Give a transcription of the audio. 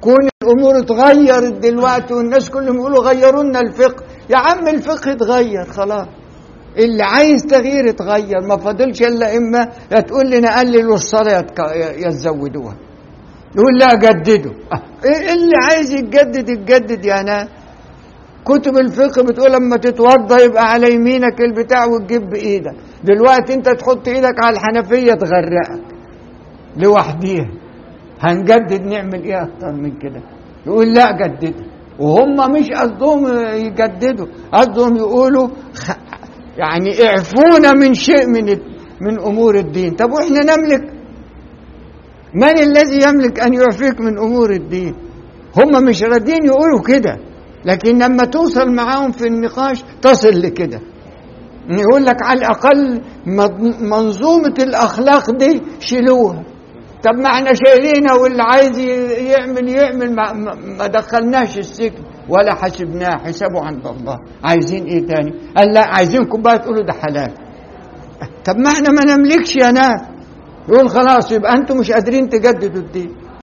كون الامور اتغيرت دلوقتي والناس كلهم يقولوا غيروا لنا الفقه يا عم الفقه اتغير خلاص اللي عايز تغيير اتغير ما فاضلش الا اما يا تقول لي نقللوا الصلاه يا تك- يا تزودوها يقول لا جددوا أه، ايه اللي عايز يتجدد يتجدد يا ناس كتب الفقه بتقول لما تتوضا يبقى على يمينك البتاع وتجيب بايدك دلوقتي انت تحط ايدك على الحنفيه تغرقك لوحديها هنجدد نعمل ايه اكتر من كده يقول لا جددوا وهم مش قصدهم يجددوا قصدهم يقولوا خ... يعني اعفونا من شيء من من امور الدين طب واحنا نملك من الذي يملك ان يعفيك من امور الدين هم مش راضيين يقولوا كده لكن لما توصل معاهم في النقاش تصل لكده يقول لك على الاقل مض- منظومه الاخلاق دي شيلوها طب ما احنا شايلينها واللي عايز ي- يعمل يعمل ما, ما- ما دخلناش السجن ولا حسبناه حسابه عند الله عايزين ايه تاني قال لا عايزينكم بقى تقولوا ده حلال طب ما احنا ما نملكش يا ناس يقول خلاص يبقى انتم مش قادرين تجددوا الدين